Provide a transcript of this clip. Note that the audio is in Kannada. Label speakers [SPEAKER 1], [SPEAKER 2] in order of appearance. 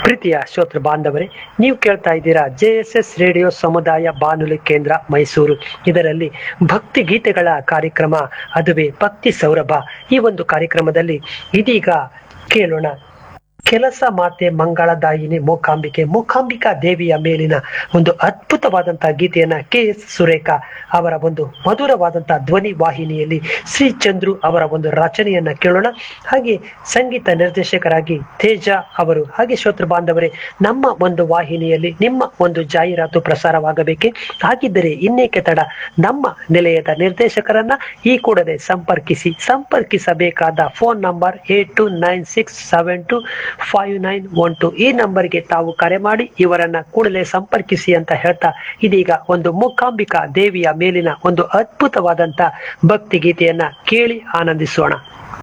[SPEAKER 1] ಪ್ರೀತಿಯ ಶ್ರೋತೃ ಬಾಂಧವರೇ ನೀವು ಕೇಳ್ತಾ ಇದ್ದೀರಾ ಜೆ ಎಸ್ ಎಸ್ ರೇಡಿಯೋ ಸಮುದಾಯ ಬಾನುಲಿ ಕೇಂದ್ರ ಮೈಸೂರು ಇದರಲ್ಲಿ ಭಕ್ತಿ ಗೀತೆಗಳ ಕಾರ್ಯಕ್ರಮ ಅದುವೇ ಭಕ್ತಿ ಸೌರಭ ಈ ಒಂದು ಕಾರ್ಯಕ್ರಮದಲ್ಲಿ ಇದೀಗ ಕೇಳೋಣ ಕೆಲಸ ಮಾತೆ ಮಂಗಳದಾಯಿನಿ ಮೂಕಾಂಬಿಕೆ ಮೂಕಾಂಬಿಕಾ ದೇವಿಯ ಮೇಲಿನ ಒಂದು ಅದ್ಭುತವಾದಂತಹ ಗೀತೆಯನ್ನ ಕೆ ಎಸ್ ಸುರೇಖಾ ಅವರ ಒಂದು ಮಧುರವಾದಂತಹ ಧ್ವನಿ ವಾಹಿನಿಯಲ್ಲಿ ಶ್ರೀ ಚಂದ್ರು ಅವರ ಒಂದು ರಚನೆಯನ್ನ ಕೇಳೋಣ ಹಾಗೆ ಸಂಗೀತ ನಿರ್ದೇಶಕರಾಗಿ ತೇಜ ಅವರು ಹಾಗೆ ಶ್ರೋತೃ ಬಾಂಧವರೇ ನಮ್ಮ ಒಂದು ವಾಹಿನಿಯಲ್ಲಿ ನಿಮ್ಮ ಒಂದು ಜಾಹೀರಾತು ಪ್ರಸಾರವಾಗಬೇಕೆ ಹಾಗಿದ್ದರೆ ಇನ್ನೇಕೆ ತಡ ನಮ್ಮ ನಿಲಯದ ನಿರ್ದೇಶಕರನ್ನ ಈ ಕೂಡಲೇ ಸಂಪರ್ಕಿಸಿ ಸಂಪರ್ಕಿಸಬೇಕಾದ phone number eight two nine six seven two five nine one two ಈ ನಂಬರ್ಗೆ ತಾವು ಕರೆ ಮಾಡಿ ಇವರನ್ನ ಕೂಡಲೇ ಸಂಪರ್ಕಿಸಿ ಅಂತ ಹೇಳ್ತಾ ಇದೀಗ ಒಂದು ಮೂಕಾಂಬಿಕಾ ದೇವಿಯ ಮೇಲಿನ ಒಂದು ಅದ್ಭುತವಾದಂತ ಭಕ್ತಿ ಗೀತೆಯನ್ನ ಕೇಳಿ ಆನಂದಿಸೋಣ